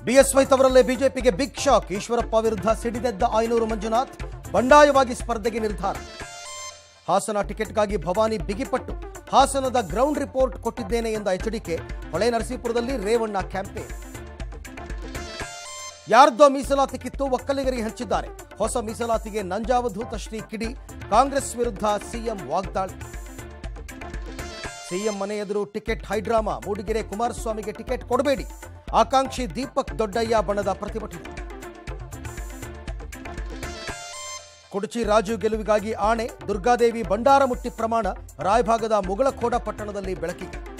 BSY ತವರಲ್ಲೇ ಬಿಜೆಪಿಗೆ big shock Eshwarappa ವಿರುದ್ಧ ಸಿಡಿದೆದ್ದ ಐನೂರು ಮಂಜುನಾಥ್ ಬಂಡಾಯವಾಗಿ ಸ್ಪರ್ಧೆಗೆ ನಿರ್ಧಾರ ಹಾಸನ ಟಿಕೆಟ್ಗಾಗಿ ಭವಾನಿ ಬಿಗಿಪಟ್ಟು ಹಾಸನದ ಗ್ರೌಂಡ್ ರಿಪೋರ್ಟ್ ಕೊಟ್ಟಿದ್ದೇನೆ ಎಂದ ಎಚ್ಡಿಕೆ ಹೊಳೆ ನರಸೀಪುರದಲ್ಲಿ ರೇವಣ್ಣ ಕ್ಯಾಂಪೇನ್ ಯಾರ್ದೋ ಮೀಸಲಾತಿ ಕಿತ್ತು ಒಕ್ಕಲಿಗರಿಗೆ ಹಂಚಿದ್ದಾರೆ ಹೊಸ ಮೀಸಲಾತಿಗೆ ನಂಜಾವಧೂತ ಶ್ರೀ ಕಿಡಿ ಕಾಂಗ್ರೆಸ್ ವಿರುದ್ಧ ಸಿಎಂ ವಾಗ್ದಾಳಿ ಸಿಎಂ ಮನೆ ಎದುರು ಟಿಕೆಟ್ ಹೈಡ್ರಾಮಾ ಮೂಡಿಗೆರೆ ಕುಮಾರಸ್ವಾಮಿಗೆ ಟಿಕೆಟ್ ಕೊಡಬೇಡಿ ಆಕಾಂಕ್ಷಿ ದೀಪಕ್ ದೊಡ್ಡಯ್ಯ ಬಣದ ಪ್ರತಿಭಟನೆ ಕುಡಚಿ ರಾಜು ಗೆಲುವಿಗಾಗಿ ಆಣೆ ದುರ್ಗಾದೇವಿ ಬಂಡಾರಮುಟ್ಟಿ ಪ್ರಮಾಣ ರಾಯಭಾಗದ ಮುಗಳಖೋಡ ಪಟ್ಟಣದಲ್ಲಿ ಬೆಳಕಿಗೆ